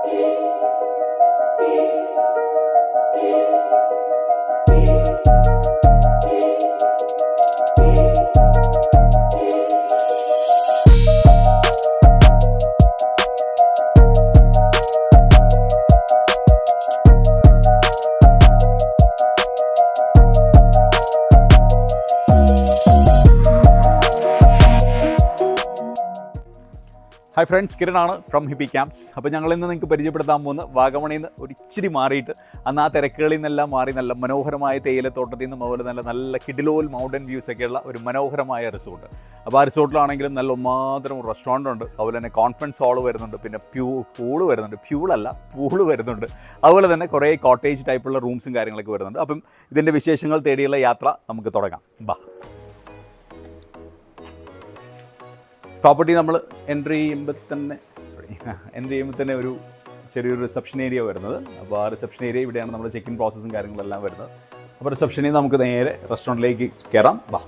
Hi friends കിരണാണ് from hippie camps അപ്പോൾ ഞങ്ങൾ ഇന്ന് നിങ്ങൾക്ക് പരിചയപ്പെടുത്താൻ പോകുന്ന വാഗമണിയിൽ നിന്ന് ഒരു ഇച്ചിരി മാറിയിട്ട് അന്ന് ആ തിരക്കുകളിൽ നിന്നെല്ലാം മാറി നല്ല മനോഹരമായ തേയിലത്തോട്ടത്തിൽ നിന്നും അതുപോലെ നല്ല നല്ല കിഡിലോൽ മൗണ്ടൻ വ്യൂസ് ഒക്കെയുള്ള ഒരു മനോഹരമായ റിസോർട്ട് അപ്പോൾ ആ റിസോർട്ടിലാണെങ്കിലും നല്ല ഒന്നാന്തരം റെസ്റ്റോറൻ്റ് ഉണ്ട് അതുപോലെ തന്നെ കോൺഫറൻസ് ഹാൾ വരുന്നുണ്ട് പിന്നെ പ്യൂ പൂള് വരുന്നുണ്ട് പ്യൂളല്ല പൂള് വരുന്നുണ്ട് അതുപോലെ തന്നെ കുറേ കോട്ടേജ് ടൈപ്പുള്ള റൂംസും കാര്യങ്ങളൊക്കെ വരുന്നുണ്ട് അപ്പം ഇതിൻ്റെ വിശേഷങ്ങൾ തേടിയുള്ള യാത്ര നമുക്ക് തുടങ്ങാം ബാ പ്രോപ്പർട്ടി നമ്മൾ എൻട്രി ചെയ്യുമ്പോൾ തന്നെ സോറി എൻട്രി ചെയ്യുമ്പോൾ തന്നെ ഒരു ചെറിയൊരു റിസപ്ഷൻ ഏരിയ വരുന്നത് അപ്പോൾ ആ റിസപ്ഷൻ ഏരിയ ഇവിടെയാണ് നമ്മുടെ ചെക്കിൻ പ്രോസസ്സും കാര്യങ്ങളെല്ലാം വരുന്നത് അപ്പോൾ റിസപ്ഷനിൽ നമുക്ക് നേരെ റെസ്റ്റോറൻറ്റിലേക്ക് കയറാം വാ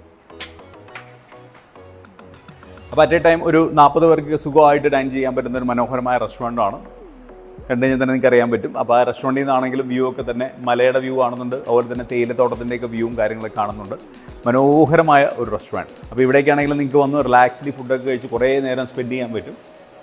അപ്പോൾ അറ്റ് എ ടൈം ഒരു നാൽപ്പത് പേർക്ക് സുഖമായിട്ട് ഡൈൻ ചെയ്യാൻ പറ്റുന്ന ഒരു മനോഹരമായ റെസ്റ്റോറൻ്റാണ് കണ്ടു കഴിഞ്ഞാൽ തന്നെ നിങ്ങൾക്ക് അറിയാൻ പറ്റും അപ്പോൾ ആ റെസ്റ്റോറൻറ്റിൽ നിന്നാണെങ്കിലും വ്യൂ ഒക്കെ തന്നെ മലയുടെ വ്യൂ കാണുന്നുണ്ട് അതുപോലെ തന്നെ തേയിലത്തോട്ടത്തിൻ്റെയൊക്കെ വ്യൂവും കാര്യങ്ങളൊക്കെ കാണുന്നുണ്ട് മനോഹരമായ ഒരു റെസ്റ്റോറൻറ്റ് അപ്പോൾ ഇവിടേക്കാണെങ്കിലും നിങ്ങൾക്ക് വന്ന് റിലാക്സ്ഡി ഫുഡൊക്കെ കഴിച്ച് കുറേ നേരം സ്പെൻഡ് ചെയ്യാൻ പറ്റും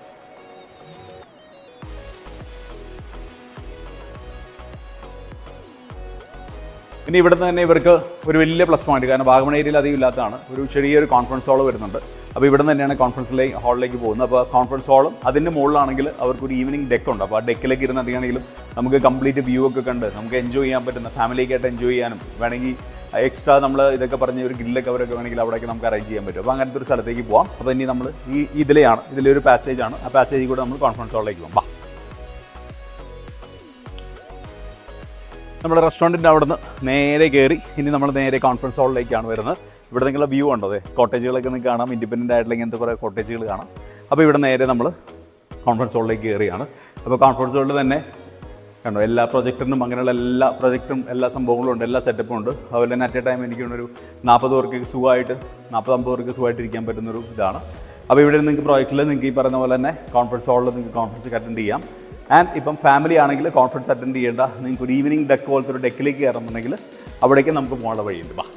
പിന്നെ ഇവിടുന്ന് തന്നെ ഇവർക്ക് ഒരു വലിയ പ്ലസ് പോയിന്റ് കാരണം വാഗമൺ ഏരിയയിൽ അധികം ഇല്ലാത്തതാണ് ഒരു ചെറിയൊരു കോൺഫറൻസ് ഹാൾ വരുന്നുണ്ട് അപ്പോൾ ഇവിടെ തന്നെയാണ് കോൺഫറൻസിലേക്ക് ഹാളിലേക്ക് പോകുന്നത് അപ്പോൾ കോൺഫറൻസ് ഹാളും അതിൻ്റെ മുകളിലാണെങ്കിൽ അവർക്ക് ഒരു ഈവനിങ് ഡെക്ക് ഉണ്ട് അപ്പോൾ ആ ഡെക്കിലേക്ക് ഇരുന്നിട്ടാണെങ്കിലും നമുക്ക് കംപ്ലീറ്റ് വ്യൂ ഒക്കെ കണ്ട് നമുക്ക് എൻജോയ് ചെയ്യാൻ പറ്റുന്ന ഫാമിലിക്കായിട്ട് എൻജോയ് ചെയ്യാനും വേണമെങ്കിൽ എക്സ്ട്രാ നമ്മൾ ഇതൊക്കെ പറഞ്ഞ ഒരു ഗ്രില്ലൊക്കെ അവരൊക്കെ വേണമെങ്കിൽ അവിടേക്ക് നമുക്ക് അറേഞ്ച് ചെയ്യാൻ പറ്റും അപ്പോൾ അങ്ങനത്തെ ഒരു സ്ഥലത്തേക്ക് പോകാം അപ്പോൾ ഇനി നമ്മൾ ഈ ഇതിലെയാണ് ഇതിലൊരു പാസേജ് ആണ് ആ പാസേജിൽ കൂടെ നമ്മൾ കോൺഫറൻസ് ഹാളിലേക്ക് പോകാം വാ നമ്മുടെ റെസ്റ്റോറൻറ്റിൻ്റെ അവിടെ നിന്ന് നേരെ കയറി ഇനി നമ്മൾ നേരെ കോൺഫറൻസ് ഹാളിലേക്കാണ് വരുന്നത് ഇവിടെ നിന്നുള്ള വ്യൂ ഉണ്ടോ അതെ കോട്ടേജുകളൊക്കെ നിങ്ങൾക്ക് കാണാം ഇൻഡിപെൻഡൻ്റ് ആയിട്ടുള്ള ഇങ്ങനത്തെ കുറേ കോട്ടേജുകൾ കാണാം അപ്പോൾ ഇവിടെ നേരെ നമ്മൾ കോൺഫറൻസ് ഹാളിലേക്ക് കയറിയാണ് അപ്പോൾ കോൺഫറൻസ് ഹാളിൽ തന്നെ കണ്ടോ എല്ലാ പ്രൊജക്ടറിനും അങ്ങനെയുള്ള എല്ലാ പ്രൊജക്റ്റും എല്ലാ സംഭവങ്ങളും ഉണ്ട് എല്ലാ സെറ്റപ്പും ഉണ്ട് അതുപോലെ തന്നെ അറ്റ് എ ടൈം എനിക്ക് ഒരു നാൽപ്പത് പേർക്ക് സുഖമായിട്ട് നാൽപ്പത് അമ്പത് പേർക്ക് സുഖമായിട്ട് ഇരിക്കാൻ പറ്റുന്നൊരു ഇതാണ് അപ്പോൾ ഇവിടെ നിങ്ങൾക്ക് പ്രോജക്റ്റിൽ നിങ്ങൾക്ക് ഈ പറയുന്ന പോലെ തന്നെ കോൺഫറൻസ് ഹാളിൽ നിങ്ങൾക്ക് കോൺഫറൻസ് അറ്റൻഡ് ചെയ്യാം ആൻഡ് ഇപ്പം ഫാമിലി ആണെങ്കിൽ കോൺഫറൻസ് അറ്റൻഡ് ചെയ്യേണ്ട നിങ്ങൾക്ക് ഒരു ഈവനിങ് ഡെക്ക് പോലത്തെ ഒരു ഡെക്കിലേക്ക് കയറുന്നുണ്ടെങ്കിൽ അവിടേക്ക് നമുക്ക് പോകാനുള്ള വഴിയുണ്ട് വാ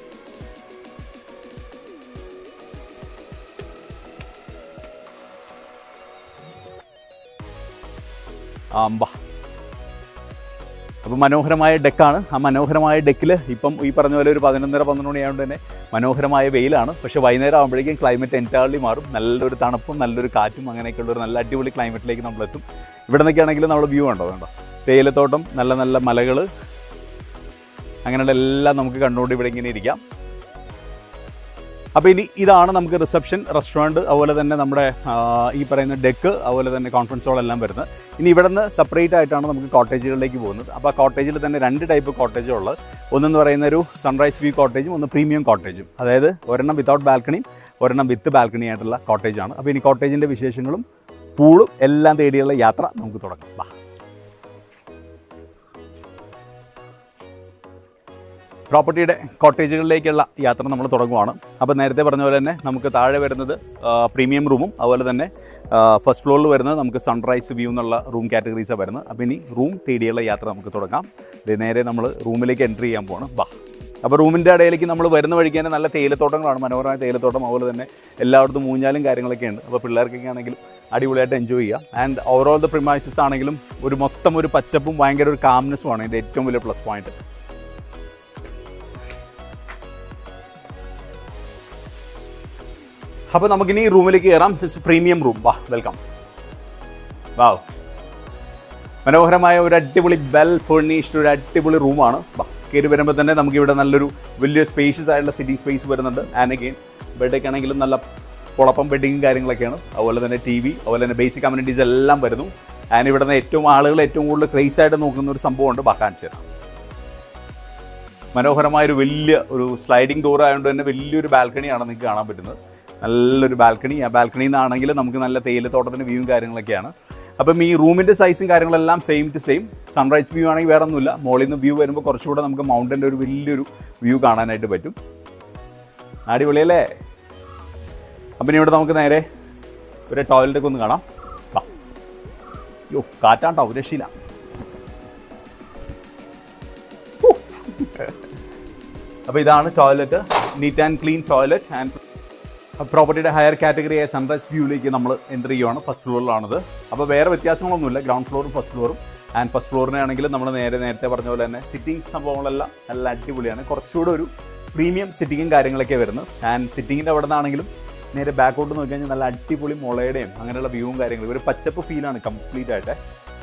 ആമ്പാ അപ്പോൾ മനോഹരമായ ഡെക്കാണ് ആ മനോഹരമായ ഡെക്കിൽ ഇപ്പം ഈ പറഞ്ഞ പോലെ ഒരു പതിനൊന്നര പന്ത്രണ്ട് മണിയായതുകൊണ്ട് തന്നെ മനോഹരമായ വെയിലാണ് പക്ഷേ വൈകുന്നേരം ആകുമ്പോഴേക്കും ക്ലൈമറ്റ് എൻറ്റയർലി മാറും നല്ലൊരു തണുപ്പും നല്ലൊരു കാറ്റും അങ്ങനെയൊക്കെയുള്ള ഒരു നല്ല അടിപൊളി ക്ലൈമറ്റിലേക്ക് നമ്മളെത്തും ഇവിടെ നിന്നൊക്കെയാണെങ്കിലും നമ്മൾ വ്യൂ ഉണ്ടോ വേണ്ടോ തേയിലത്തോട്ടം നല്ല നല്ല മലകൾ അങ്ങനെയുള്ള എല്ലാം നമുക്ക് കണ്ടുകൊണ്ട് ഇവിടെ ഇങ്ങനെ ഇരിക്കാം അപ്പോൾ ഇനി ഇതാണ് നമുക്ക് റിസപ്ഷൻ റെസ്റ്റോറൻറ്റ് അതുപോലെ തന്നെ നമ്മുടെ ആ, ഈ പറയുന്ന ഡെക്ക് അതുപോലെ തന്നെ കോൺഫറൻസ് ഹാൾ എല്ലാം വരുന്നത് ഇനി ഇവിടെ നിന്ന് സെപ്പറേറ്റ് ആയിട്ടാണ് നമുക്ക് കോട്ടേജുകളിലേക്ക് പോകുന്നത് അപ്പോൾ ആ കോട്ടേജിൽ തന്നെ രണ്ട് ടൈപ്പ് കോട്ടേജ് ഉള്ളത് ഒന്നെന്ന് പറയുന്ന ഒരു സൺറൈസ് വ്യൂ കോട്ടേജും ഒന്ന് പ്രീമിയം കോട്ടേജും അതായത് ഒരെണ്ണം വിത്തൗട്ട് ബാൽക്കണിയും ഒരെണ്ണം വിത്ത് ബാൽക്കണി ആയിട്ടുള്ള കോട്ടേജാണ് അപ്പോൾ ഇനി കോട്ടേജിൻ്റെ വിശേഷങ്ങളും പൂളും എല്ലാം തേടിയുള്ള യാത്ര നമുക്ക് തുടങ്ങാം വാ പ്രോപ്പർട്ടിയുടെ കോട്ടേജുകളിലേക്കുള്ള യാത്ര നമ്മൾ തുടങ്ങുവാണ് അപ്പോൾ നേരത്തെ പറഞ്ഞ പോലെ തന്നെ നമുക്ക് താഴെ വരുന്നത് പ്രീമിയം റൂമും അതുപോലെ തന്നെ ഫസ്റ്റ് ഫ്ലോറിൽ വരുന്നത് നമുക്ക് സൺറൈസ് വ്യൂ എന്നുള്ള റൂം കാറ്റഗറീസാണ് വരുന്നത് അപ്പോൾ ഇനി റൂം തേടിയുള്ള യാത്ര നമുക്ക് തുടങ്ങാം ഇത് നേരെ നമ്മൾ റൂമിലേക്ക് എൻട്രി ചെയ്യാൻ പോകണം ബാ അപ്പോൾ റൂമിൻ്റെ ഇടയിലേക്ക് നമ്മൾ വരുന്ന വഴിക്ക് തന്നെ നല്ല തേയിലത്തോട്ടങ്ങളാണ് മനോഹരമായ തേയിലത്തോട്ടം അതുപോലെ തന്നെ എല്ലായിടത്തും മൂഞ്ഞാലും കാര്യങ്ങളൊക്കെ ഉണ്ട് അപ്പോൾ പിള്ളേർക്കൊക്കെ ആണെങ്കിലും അടിപൊളിയായിട്ട് എൻജോയ് ചെയ്യാം ആൻഡ് ഓവറോൾ ദ പ്രിമൈസസ് ആണെങ്കിലും ഒരു മൊത്തം ഒരു പച്ചപ്പും ഭയങ്കര ഒരു കാംനെസ്സും ആണ് ഇതിൻ്റെ ഏറ്റവും വലിയ പ്ലസ് പോയിന്റ് അപ്പോൾ നമുക്കിനി റൂമിലേക്ക് കയറാം പ്രീമിയം റൂം വാ വെൽക്കം വാവ് മനോഹരമായ ഒരു അടിപൊളി വെൽ ഫേർണിഷ്ഡ് ഒരു അടിപൊളി റൂമാണ് വാ കയറി വരുമ്പോൾ തന്നെ നമുക്ക് ഇവിടെ നല്ലൊരു വലിയ സ്പേഷ്യസ് ആയിട്ടുള്ള സിറ്റിംഗ് സ്പേസ് വരുന്നുണ്ട് ആൻഡ് അഗെയിൻ ബെഡൊക്കെ ആണെങ്കിലും നല്ല കുളപ്പം ബെഡിങ്ങും കാര്യങ്ങളൊക്കെയാണ് അതുപോലെ തന്നെ ടി വി അതുപോലെ തന്നെ ബേസിക് കമ്മ്യൂണിറ്റീസ് എല്ലാം വരുന്നു ആൻഡ് ഇവിടെ നിന്ന് ഏറ്റവും ആളുകൾ ഏറ്റവും കൂടുതൽ ക്രേസ് ആയിട്ട് നോക്കുന്ന ഒരു സംഭവമുണ്ട് വാ കാണിച്ചു തരാം മനോഹരമായ ഒരു വലിയ ഒരു സ്ലൈഡിംഗ് ഡോർ ആയതുകൊണ്ട് തന്നെ വലിയൊരു ബാൽക്കണിയാണ് നിങ്ങൾക്ക് കാണാൻ പറ്റുന്നത് നല്ലൊരു ബാൽക്കണി ആ ബാൽക്കണിയിൽ നിന്നാണെങ്കിൽ നമുക്ക് നല്ല തേയിലത്തോട്ടത്തിൻ്റെ വ്യൂവും കാര്യങ്ങളൊക്കെയാണ് അപ്പം ഈ റൂമിൻ്റെ സൈസും കാര്യങ്ങളെല്ലാം same to same sunrise view ആണെങ്കിൽ വേറെ ഒന്നുമില്ല മോളിൽ നിന്ന് വ്യൂ വരുമ്പോൾ കുറച്ചുകൂടെ നമുക്ക് മൗണ്ടൻ്റെ ഒരു വലിയൊരു വ്യൂ കാണാനായിട്ട് പറ്റും അടിപൊളിയല്ലേ അപ്പം ഇനി ഇവിടെ നമുക്ക് നേരെ ഒരു ടോയ്ലറ്റൊക്കെ ഒന്ന് കാണാം വാ. യോ കാറ്റാണ്ടോ രക്ഷയില്ല അപ്പോൾ ഇതാണ് toilet neat and clean toilet and പ്രോപ്പർട്ടിയുടെ ഹയർ കാറ്റഗറിയായ സൺറൈസ് വ്യൂയിലേക്ക് നമ്മൾ എൻ്റർ ചെയ്യുവാണ് ഫസ്റ്റ് ഫ്ലോറിലാണത് അപ്പോൾ വേറെ വ്യത്യാസങ്ങളൊന്നുമില്ല ഗ്രൗണ്ട് ഫ്ലോറും ഫസ്റ്റ് ഫ്ലോറും ആൻഡ് ഫസ്റ്റ് ഫ്ലോറിനെ ആണെങ്കിൽ നമ്മൾ നേരെ നേരത്തെ പറഞ്ഞ പോലെ തന്നെ സിറ്റിംഗ് സംഭവങ്ങളെല്ലാം നല്ല അടിപൊളിയാണ് കുറച്ചുകൂടെ ഒരു പ്രീമിയം സിറ്റിങ്ങും കാര്യങ്ങളൊക്കെ വരുന്നത് ആൻഡ് സിറ്റിങ്ങിൻ്റെ അവിടെ നിന്നാണെങ്കിലും നേരെ ബാക്കോട്ട് നോക്കി കഴിഞ്ഞാൽ നല്ല അടിപൊളി മുളയുടെയും അങ്ങനെയുള്ള വ്യൂവും കാര്യങ്ങളും ഒരു പച്ചപ്പ് ഫീലാണ് കംപ്ലീറ്റ് ആയിട്ട്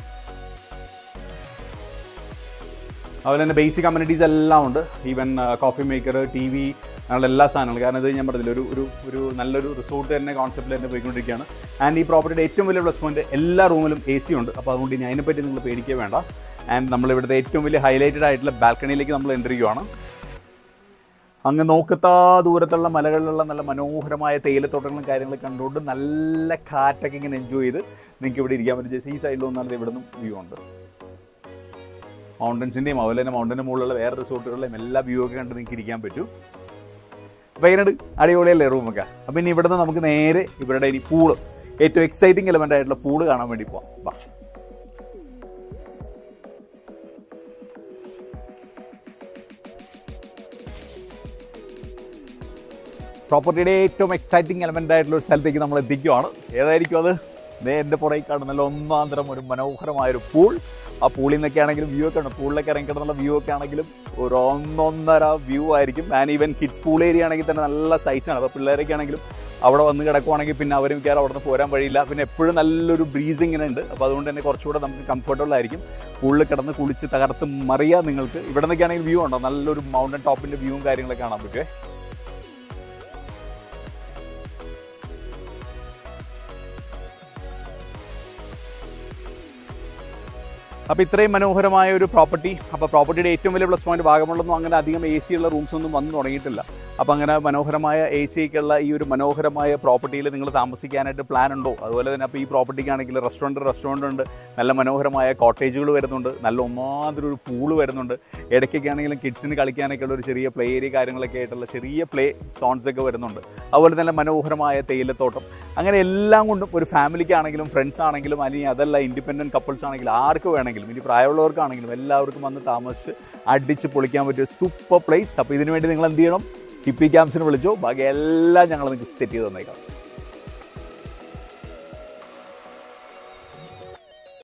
അതുപോലെ തന്നെ ബേസിക് കമ്മ്യൂണിറ്റീസ് എല്ലാം ഉണ്ട് even coffee maker T V അങ്ങനെയുള്ള എല്ലാ സാധനങ്ങളും കാരണം ഇത് ഞാൻ പറഞ്ഞില്ല ഒരു ഒരു ഒരു നല്ലൊരു റിസോർട്ട് തന്നെ കോൺസെപ്റ്റിൽ തന്നെ പോയിക്കൊണ്ടിരിക്കുകയാണ് ആൻഡ് ഈ പ്രോപ്പർട്ടിയുടെ ഏറ്റവും വലിയ പ്ലസ് പോയിന്റ് എല്ലാ റൂമിലും എ സി ഉണ്ട് അപ്പോൾ അതുകൊണ്ട് ഇനി അതിനെപ്പറ്റി നിങ്ങൾ പേടിക്കുക വേണ്ട ആൻഡ് നമ്മൾ ഇവിടുത്തെ ഏറ്റവും വലിയ ഹൈലൈറ്റഡ് ആയിട്ടുള്ള ബാൽക്കണിയിലേക്ക് നമ്മൾ എൻ്റർ ചെയ്യുവാണ് അങ്ങ് നോക്കത്താ ദൂരത്തുള്ള മലകളിലുള്ള നല്ല മനോഹരമായ തേയിലത്തോട്ടങ്ങളും കാര്യങ്ങളും കണ്ടുകൊണ്ട് നല്ല കാറ്റൊക്കെ ഇങ്ങനെ എൻജോയ് ചെയ്ത് നിങ്ങൾക്ക് ഇവിടെ ഇരിക്കാൻ പറ്റും ജസ്റ്റ് ഈ സൈഡിൽ വന്നാൽ ഇവിടെ നിന്നും വ്യൂ ഉണ്ട് മൗണ്ടൻസിൻ്റെയും അതുപോലെ തന്നെ മൗണ്ടൻ്റെ മുകളിലുള്ള വേറെ റിസോർട്ടുകളിലെയും എല്ലാ വ്യൂ ഒക്കെ കണ്ട് നിങ്ങൾക്ക് ഇരിക്കാൻ പറ്റും അപ്പോൾ അതിനോട് അടിപൊളിയല്ലേ റൂമൊക്കെ അപ്പോൾ ഇനി ഇവിടുന്ന് നമുക്ക് നേരെ ഇവരുടെ ഇനി പൂള് ഏറ്റവും എക്സൈറ്റിംഗ് എലമെൻ്റ് ആയിട്ടുള്ള പൂള് കാണാൻ വേണ്ടി പോവാം വാ പ്രോപ്പർട്ടിയുടെ ഏറ്റവും എക്സൈറ്റിംഗ് എലമെൻ്റ് ആയിട്ടുള്ള ഒരു സ്ഥലത്തേക്ക് നമ്മൾ എത്തിക്കുവാണ് ഏതായിരിക്കും അത് ദേ എൻ്റെ പുറകെ കാണുന്ന നല്ല ഒന്നാം തരം ഒരു മനോഹരമായൊരു പൂൾ ആ പൂളിൽ നിന്നൊക്കെ ആണെങ്കിലും വ്യൂ ഒക്കെ ഉണ്ട് പൂളിലൊക്കെ ഇറങ്ങിക്കിടന്നുള്ള വ്യൂ ഒക്കെ ആണെങ്കിലും ഒരു ഒന്നൊന്നര വ്യൂ ആയിരിക്കും and even kids pool area ആണെങ്കിൽ തന്നെ നല്ല സൈസാണ് അപ്പോൾ പിള്ളേരൊക്കെ ആണെങ്കിലും അവിടെ വന്ന് കിടക്കുവാണെങ്കിൽ പിന്നെ അവർ മിക്കവാറും അവിടെ നിന്ന് പോരാൻ വഴിയില്ല പിന്നെ എപ്പോഴും നല്ലൊരു ബ്രീസ് ഇങ്ങനെ ഉണ്ട് അപ്പോൾ അതുകൊണ്ട് തന്നെ കുറച്ചുകൂടെ നമുക്ക് കംഫർട്ടബിൾ ആയിരിക്കും പൂളിൽ കിടന്ന് കുളിച്ച് തകർത്ത് മറിയാം നിങ്ങൾക്ക് ഇവിടെ നിന്നൊക്കെ ആണെങ്കിൽ വ്യൂ ഉണ്ടോ നല്ലൊരു മൗണ്ടൻ ടോപ്പിൻ്റെ വ്യൂവും കാര്യങ്ങളൊക്കെ കാണാൻ പറ്റുമേ അപ്പോൾ ഇത്രയും മനോഹരമായ ഒരു പ്രോപ്പർട്ടി അപ്പോൾ പ്രോപ്പർട്ടിയുടെ ഏറ്റവും വലിയ പ്ലസ് പോയിന്റ് ഭാഗമുള്ളൊന്നും അങ്ങനെ അധികം എ സി ഉള്ള റൂംസ് ഒന്നും വന്നു തുടങ്ങിയിട്ടില്ല അപ്പോൾ അങ്ങനെ മനോഹരമായ എ സി ഒക്കെയുള്ള ഈ ഒരു മനോഹരമായ പ്രോപ്പർട്ടിയിൽ നിങ്ങൾ താമസിക്കാനായിട്ട് പ്ലാൻ ഉണ്ടോ അതുപോലെ തന്നെ അപ്പോൾ ഈ പ്രോപ്പർട്ടിക്കാണെങ്കിൽ റെസ്റ്റോറൻറ്റ് റെസ്റ്റോറൻറ്റ് ഉണ്ട് നല്ല മനോഹരമായ കോട്ടേജുകൾ വരുന്നുണ്ട് നല്ല ഒന്നാമതൊരു ഒരു പൂള് വരുന്നുണ്ട് ഇടയ്ക്കൊക്കെ ആണെങ്കിലും കിഡ്സിന് കളിക്കാനൊക്കെ ഉള്ള ഒരു ചെറിയ പ്ലേ ഏരിയ കാര്യങ്ങളൊക്കെ ആയിട്ടുള്ള ചെറിയ പ്ലേ സോൺസ് ഒക്കെ വരുന്നുണ്ട് അതുപോലെ തന്നെ മനോഹരമായ തേയിലത്തോട്ടം അങ്ങനെ എല്ലാം കൊണ്ടും ഒരു ഫാമിലിക്കാണെങ്കിലും ഫ്രണ്ട്സ് ആണെങ്കിലും അല്ലെങ്കിൽ അതല്ല ഇൻഡിപെൻഡൻറ്റ് കപ്പിൾസ് ആണെങ്കിലും ആർക്ക് വേണമെങ്കിലും ഇനി പ്രായമുള്ളവർക്കാണെങ്കിലും എല്ലാവർക്കും വന്ന് താമസിച്ച് അടിച്ച് പൊളിക്കാൻ പറ്റിയ സൂപ്പർ പ്ലേസ് അപ്പോൾ ഇതിനു വേണ്ടി നിങ്ങൾ എന്ത് ചെയ്യണം ടിപ്പി ക്യാമ്പ്സിന് വിളിച്ചോ ബാക്കി എല്ലാം ഞങ്ങൾ നിങ്ങൾക്ക് സെറ്റ് ചെയ്ത് തന്നേക്കാം